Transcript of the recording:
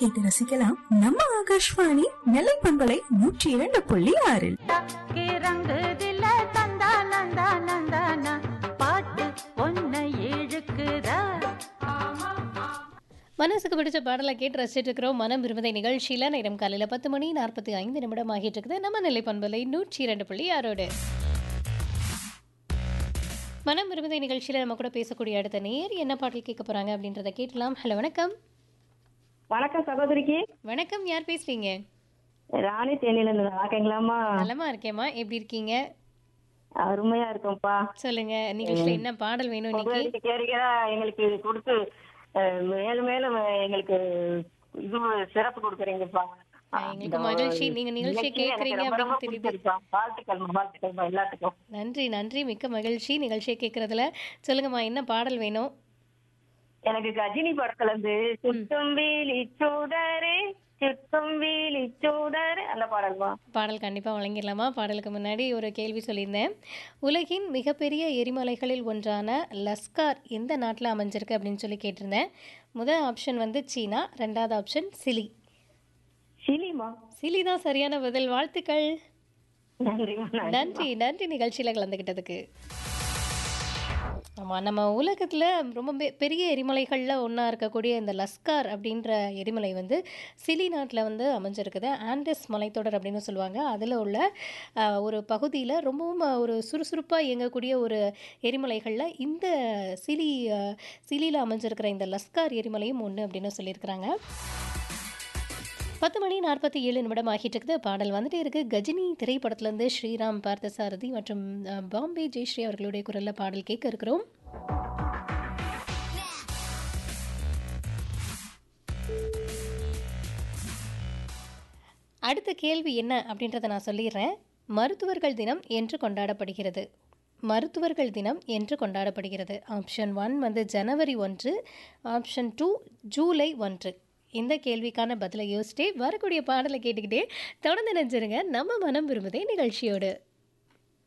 கேட்டு ரசிக்கலாம் நம்ம ஆகாஷ்வாணி நெல்லை பண்பலை நூற்றி இரண்டு புள்ளி ஆறில் தக்கி ரங்குதில தந்தா நந்தா நந்தானா பாட்டு ஒன்னை இழுக்குதா மனசுக்கு பிடிச்ச பாடலை கேட்டு ரசிச்சுட்டு இருக்கிறோம் மனம் விரும்பதை நிகழ்ச்சியில் நேரம் காலையில் பத்து மணி நாற்பத்தி ஐந்து நிமிடம் ஆகிட்டு இருக்குது நம்ம நிலை பண்பலை நூற்றி இரண்டு புள்ளி ஆறோடு மனம் விரும்பதை நிகழ்ச்சியில் நம்ம கூட பேசக்கூடிய அடுத்த நேர் என்ன பாடல் கேட்க போறாங்க அப்படின்றத கேட்கலாம் ஹலோ வணக்கம் வணக்கம் சகோதரிக்கு வணக்கம் யார் பேசுறீங்க ராணி தேனியில இருந்து வணக்கங்களாம்மா நலமா இருக்கேம்மா எப்படி இருக்கீங்க அருமையா இருக்கும்ப்பா சொல்லுங்க நிகழ்ச்சியில் என்ன பாடல் வேணும் இன்னைக்கு உங்களுக்கு கேட்கிறா எங்களுக்கு கொடுத்து அஹ், மேலும் மேலும் எங்களுக்கு இது சிறப்பு கொடுக்குறீங்கப்பா ஆஹ், எங்களுக்கு மகிழ்ச்சி. நீங்க நிகழ்ச்சியை இன்னைக்கு எனக்கு கேட்கறீங்க ரொம்ப, ரொம்ப அப்படின்னு தெரியுது. பிடிச்சிருக்குப்பா. வாழ்த்துக்கள் வாழ்த்துக்கள்மா எல்லாத்துக்கும் நன்றி நன்றி மிக்க மகிழ்ச்சி நிகழ்ச்சியை கேட்கறதுல சொல்லுங்கம்மா என்ன பாடல் வேணும் எனக்கு கஜினி படத்துல இருந்து சுத்தம் வீலி சூடரே சுத்தம் வீலி சூடரே அந்த பாடல்மா பாடல் கண்டிப்பாக வழங்கிடலாமா பாடலுக்கு முன்னாடி ஒரு கேள்வி சொல்லியிருந்தேன் உலகின் மிகப்பெரிய எரிமலைகளில் ஒன்றான லஸ்கார் எந்த நாட்டில் அமைஞ்சிருக்கு அப்படின்னு சொல்லி கேட்டிருந்தேன் முதல் ஆப்ஷன் வந்து சீனா ரெண்டாவது ஆப்ஷன் சிலி சிலிமா சிலி தான் சரியான பதில் வாழ்த்துக்கள் நன்றிமா நன்றி நன்றி நன்றி நிகழ்ச்சியில் கலந்துக்கிட்டதுக்கு ஆமாம் நம்ம உலகத்தில் ரொம்ப பெ- பெரிய எரிமலைகளில் ஒன்றா இருக்கக்கூடிய இந்த லஸ்கார் அப்படின்ற எரிமலை வந்து சிலி நாட்டில் வந்து அமைஞ்சிருக்குது ஆண்டஸ் மலைத்தொடர் அப்படின்னு சொல்லுவாங்க அதில் உள்ள ஆஹ், ஒரு பகுதியில் ரொம்பவும் ஆஹ், ஒரு சுறுசுறுப்பாக இயங்கக்கூடிய ஒரு எரிமலைகளில் இந்த சிலி ஆஹ், சிலியில் அமைஞ்சிருக்கிற இந்த லஸ்கார் எரிமலையும் ஒன்று அப்படின்னு சொல்லியிருக்கிறாங்க பத்து மணி நாற்பத்தி ஏழு நிமிடம் ஆகிட்டு இருக்குது பாடல் வந்துட்டே இருக்கு கஜினி திரைப்படத்திலேருந்து ஸ்ரீராம் பார்த்தசாரதி மற்றும் அஹ், பாம்பே ஜெயஸ்ரீ அவர்களுடைய குரலில் பாடல் கேட்க இருக்கிறோம் அடுத்த கேள்வி என்ன அப்படின்றத நான் சொல்லிடுறேன் மருத்துவர்கள் தினம் என்று கொண்டாடப்படுகிறது மருத்துவர்கள் தினம் என்று கொண்டாடப்படுகிறது ஆப்ஷன் ஒன் வந்து ஜனவரி ஒன்று ஆப்ஷன் டூ ஜூலை ஒன்று இந்த கேள்விக்கான பதிலை யோசிச்சுட்டே வரக்கூடிய பாடலை கேட்டுக்கிட்டே தொடர்ந்து நினைச்சிருங்க நம்ம மனம் விரும்புதே நிகழ்ச்சியோடு